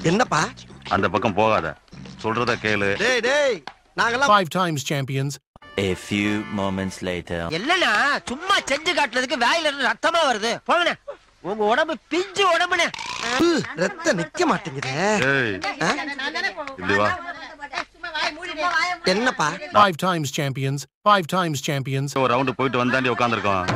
என்னப்பா அந்த பக்கம் போகாத சொல்றத கேளு டேய் டேய் நாங்கெல்லாம் Five times champions. A few moments later. இல்லண்ணா சும்மா செஞ்சு காட்டுறதுக்கு வாயில இருந்து ரத்தமா வருது போங்கண்ணே உங்க உடம்பு பிஞ்சு உடம்புண்ணே உப்பு, ரத்தம் நிக்க மாட்டேங்குதே ஏய் இப்படி வா என்னப்பா Five times champions. Five times champions. ஒரு ரவுண்டு போயிட்டு வந்தாண்டி உட்காந்துருக்கோம்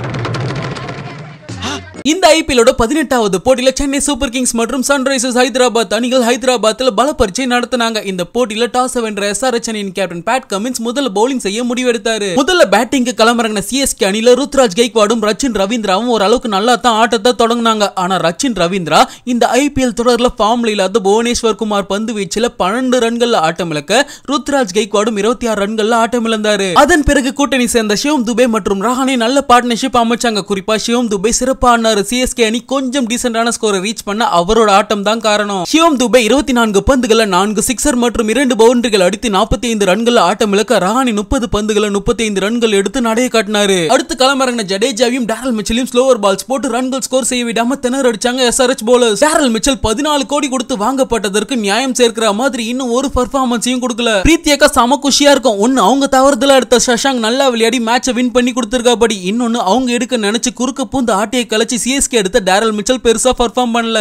இந்த ஐபிஎல்லோட பதினெட்டாவது போட்டியில சென்னை சூப்பர் கிங்ஸ் மற்றும் சன்ரைசர்ஸ் ஹைதராபாத் அணிகள் ஹைதராபாத்தில் பல பரீட்சை நடத்தினாங்க இந்த போட்டியில டாஸ் வென்ற எஸ்ஆர்எச் அணியின் கேப்டன் பேட் கமின்ஸ் முதல்ல பவுலிங் செய்ய முடிவெடுத்தாரு முதல்ல பேட்டிங்க்கு களமிறங்கின சிஎஸ்கே அணியில ருத்ராஜ் கெய்க்வாடும் ரச்சின் ரவீந்திராவும் ஓரளவுக்கு நல்லா தான் ஆட்டத்தை தொடங்கினாங்க ஆனா ரச்சின் ரவீந்திரா இந்த ஐபிஎல் தொடர்ல ஃபார்ம்ல இல்லாத புவனேஸ்வர் குமார் பந்து வீச்சுல பன்னெண்டு ரன்கள்ல ஆட்டம் இழக்க ருத்ராஜ் கெய்க்வாடும் இருபத்தி ஆறு ரன்கள்ல ஆட்டம் இழந்தாரு அதன் பிறகு கூட்டணி சேர்ந்த சிவம் துபே மற்றும் ரஹானே நல்ல பார்ட்னர்ஷிப் அமைச்சாங்க குறிப்பா சிவம் துபே சிறப்பானாரு சிஎஸ்கே அணி கொஞ்சம் டீசென்டான ஸ்கோரை ரீச் பண்ண அவரோட ஆட்டம் தான் காரணம் சிவம் துபே இருபத்தி நான்கு பந்துகளை நான்கு சிக்ஸர் மற்றும் இரண்டு பவுண்டரிகள் அடித்து நாற்பத்தி ஐந்து ரன்கள் ஆட்டம் இழக்க ரஹானி முப்பது பந்துகளை முப்பத்தி ஐந்து ரன்கள் எடுத்து நடைய காட்டினாரு அடுத்து களமிறங்கின ஜடேஜாவையும் டேரல் மிச்சலையும் ஸ்லோவர் பால்ஸ் போட்டு ரன்கள் ஸ்கோர் செய்ய விடாம திணற அடிச்சாங்க எஸ்ஆர்எச் போலர்ஸ் டேரல் மிச்சல் பதினாலு கோடி கொடுத்து வாங்கப்பட்டதற்கு நியாயம் சேர்க்கிற மாதிரி இன்னும் ஒரு பர்ஃபார்மன்ஸையும் கொடுக்கல பிரீத்தியக்கா செம குஷியா இருக்கும் ஒன்னு அவங்க தவறுதலா எடுத்த சஷாங் நல்லா விளையாடி மேட்சை வின் பண்ணி கொடுத்திருக்காபடி இன்னொன்னு அவங்க எடுக்க நினைச்சு குறுக்க பூந்து ஆட்டையை கலைச்சு சிஎஸ்கே எடுத்த டேரல் மிச்சல் பெருசா பர்ஃபார்ம் பண்ணல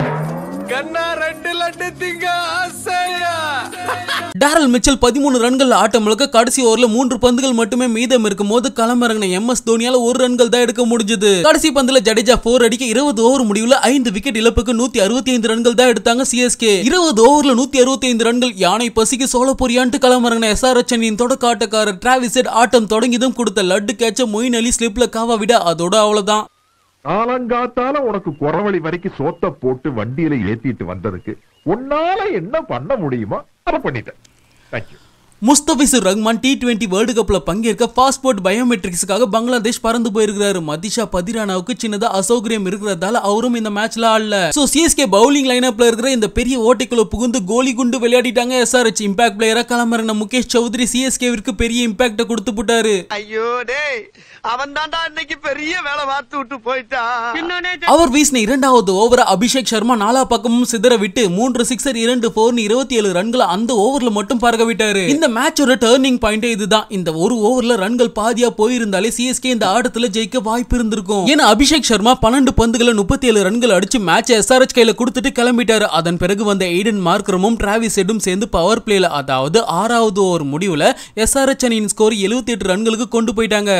டேரல் மிச்சல் பதிமூணு ரன்கள் ஆட்டம் முழுக்க கடைசி ஓவர்ல மூன்று பந்துகள் மட்டுமே மீதம் இருக்கும் போது களமிறங்கின எம் எஸ் தோனியால ஒரு ரன்கள் தான் எடுக்க முடிஞ்சது கடைசி பந்துல ஜடேஜா போர் அடிக்க இருபது ஓவர் முடிவுல ஐந்து விக்கெட் இழப்புக்கு நூத்தி அறுபத்தி ஐந்து ரன்கள் தான் எடுத்தாங்க சிஎஸ்கே இருபது ஓவர்ல நூத்தி அறுபத்தி ஐந்து ரன்கள் யானை பசிக்கு சோழ பொரியான்ட்டு களமிறங்கின எஸ்ஆர்எச் அணியின் தொடக்க ஆட்டக்காரர் டிராவிஸ் ஆட்டம் தொடங்கியதும் கொடுத்த லட்டு கேட்ச மொயின் அலி ஸ்லிப்ல காவா விட அதோட அவ்வளவுதான் காலங்காத்தால உனக்கு குறவழி வரைக்கும் சோத்த போட்டு வண்டியில ஏத்திட்டு வந்ததுக்கு உன்னால என்ன பண்ண முடியுமோ அதை பண்ணிட்டேன் thank you Mustafizur Rahman T twenty world கப்ல பங்கேற்க பாஸ்போர்ட் பயோமெட்ரிக்ஸ்க்காக பங்களாதேஷ் பறந்து போயிருக்காரு மதிஷா பதிரானாவுக்கு சின்னதா அசௌகரியம் இருக்கிறதால அவரும் இந்த மேட்ச்ல ஆடல சோ சிஎஸ்கே பவுலிங் லைனப்ல இருக்கிற இந்த பெரிய ஓட்டைக்குள்ள புகுந்து கோலி குண்டு விளையாடிட்டாங்க எஸ்ஆர்எச் இம்பாக்ட் பிளேயரா களமிறங்கின முகேஷ் சௌத்ரி சிஎஸ்கேவிற்கு பெரிய இம்பாக்ட கொடுத்து போட்டாரு ஐயோ டேய் அவன் தான்டா இன்னைக்கு பெரிய வேலை பார்த்து விட்டு போயிட்டான் அவர் வீசின இரண்டாவது ஓவர அபிஷேக் சர்மா நாலா பக்கமும் சிதற விட்டு மூன்று சிக்ஸர் இரண்டு போர்னு இருபத்தி ஏழு ரன்களை அந்த ஓவர்ல மட்டும் பறக்க விட்டாரு இந்த மேட்சோட டேர்னிங் பாயிண்டே இதுதான் இந்த ஒரு ஓவர்ல ரன்கள் பாதியா போயிருந்தாலே சிஎஸ்கே இந்த ஆட்டத்துல ஜெயிக்க வாய்ப்பு இருந்திருக்கும் ஏன்னா அபிஷேக் சர்மா பன்னெண்டு பந்துகளை முப்பத்தி ஏழு ரன்கள் அடிச்சு மேட்ச் எஸ்ஆர்எச் கையில கொடுத்துட்டு கிளம்பிட்டாரு அதன் பிறகு வந்த எய்டன் மார்க்கரமும் டிராவிஸ் ஹெட்டும் சேர்ந்து பவர் பிளேல அதாவது ஆறாவது ஓவர் முடிவுல எஸ்ஆர்எச் அணியின் ஸ்கோர் எழுபத்தி எட்டு ரன்களுக்கு கொண்டு போயிட்டாங்க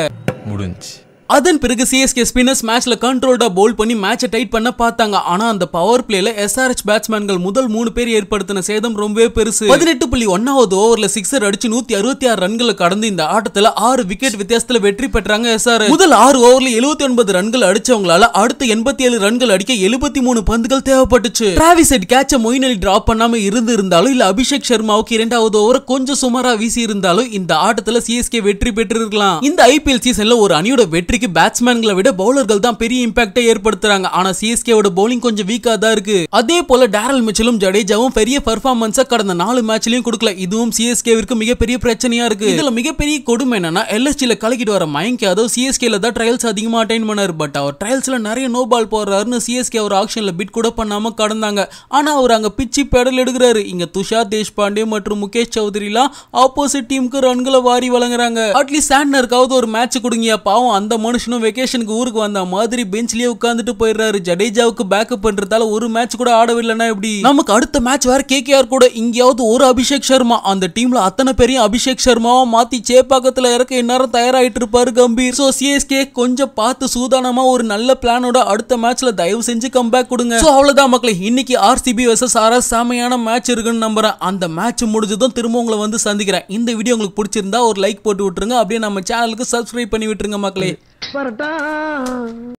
அதன் பிறகு சிஎஸ்கே ஸ்பின்னர்ஸ் மேட்ச்ல கண்ட்ரோல்டா போல் பண்ணி மேட்சை டைட் பண்ண பார்த்தாங்க ஆனா அந்த பவர் பிளேல எஸ்ஆர்எச் பேட்ஸ்மேன்கள் முதல் மூணு பேர் ஏற்படுத்தின சேதம் ரொம்பவே பெருசு பதினெட்டு புள்ளி ஒன்னாவது ஓவர்ல சிக்ஸர் அடிச்சு நூத்தி அறுபத்தி ஆறு ரன்களை கடந்து இந்த ஆட்டத்துல ஆறு விக்கெட் வித்தியாசத்துல வெற்றி பெற்றாங்க எஸ்ஆர் முதல் ஆறு ஓவர்ல எழுபத்தி ஒன்பது ரன்கள் அடிச்சவங்களால அடுத்த எண்பத்தி ஏழு ரன்கள் அடிக்க எழுபத்தி மூணு பந்துகள் தேவைப்பட்டுச்சு டிராவிஸ் ஹெட் கேட்ச மொயின் அலி டிராப் பண்ணாம இருந்து இருந்தாலும் இல்ல அபிஷேக் சர்மாவுக்கு இரண்டாவது ஓவர் கொஞ்சம் சுமாரா வீசி இருந்தாலும் இந்த ஆட்டத்துல சிஎஸ்கே வெற்றி பெற்றிருக்கலாம் இந்த ஐபிஎல் சீசன்ல ஒரு அணியோட வெற்றிக்கு பேட்ஸ்மேன்களை விட பவுலர்கள் தான் பெரிய இம்பாக்டை ஏற்படுத்துறாங்க ஆனா சிஎஸ்கேவோட பவுலிங் கொஞ்சம் வீக்கா தான் இருக்கு அதே போல டேரல் மிச்சலும் ஜடேஜாவும் பெரிய பர்ஃபார்மன்ஸா கடந்த நாலு மேட்ச்லயும் கொடுக்கல இதுவும் சிஎஸ்கேவிற்கு மிகப்பெரிய பிரச்சனையா இருக்கு இதுல மிகப்பெரிய கொடுமை என்னன்னா எல்எஸ்டில கலக்கிட்டு வர மயங்க் யாதவ் சிஎஸ்கேல தான் ட்ரையல்ஸ் அதிகமா அட்டைன் பண்ணாரு பட் அவர் ட்ரையல்ஸ்ல நிறைய நோ பால் போடுறாருன்னு சிஎஸ்கே அவர் ஆக்ஷன்ல பிட் கூட பண்ணாம கடந்தாங்க ஆனா அவர் அங்க பிச்சி பெடல் எடுக்கிறாரு இங்க துஷார் தேஷ்பாண்டே மற்றும் முகேஷ் சௌத்ரிலாம் ஆப்போசிட் டீமுக்கு ரன்களை வாரி வழங்குறாங்க அட்லீஸ்ட் சாண்ட்னருக்காவது ஒரு மேட்ச் கொடுங்கயா பாவம் அந்த மனுஷனும் வெக்கேஷனுக்கு ஊருக்கு வந்த மாதிரி பெஞ்ச்லயே உட்கார்ந்துட்டு போயிடுறாரு ஜடேஜாவுக்கு பேக்கப் பண்றதால ஒரு மேட்ச் கூட ஆடவில்லைன்னா எப்படி நமக்கு அடுத்த மேட்ச் வேற கேகேஆர் கூட இங்கேயாவது ஒரு அபிஷேக் சர்மா அந்த டீம்ல அத்தனை பேரையும் அபிஷேக் சர்மாவா மாத்தி சேப்பாக்கத்துல இறக்க இந்நேரம் தயாராயிட்டு இருப்பாரு கம்பீர் சோ சிஎஸ்கே கொஞ்சம் பார்த்து சூதானமா ஒரு நல்ல பிளானோட அடுத்த மேட்ச்ல தயவு செஞ்சு கம்பேக் கொடுங்க சோ அவ்வளவுதான் மக்களே இன்னைக்கு ஆர்சிபி வர்சஸ் ஆர்எஸ் செமையான மேட்ச் இருக்குன்னு நம்புறேன் அந்த மேட்ச் முடிஞ்சதும் திரும்ப உங்களை வந்து சந்திக்கிறேன் இந்த வீடியோ உங்களுக்கு பிடிச்சிருந்தா ஒரு லைக் போட்டு விட்டுருங்க அப்படியே நம்ம சேனலுக்கு சப்ஸ்கிரைப் பண்ணி விட்டுருங்க மக்களே வரட்டா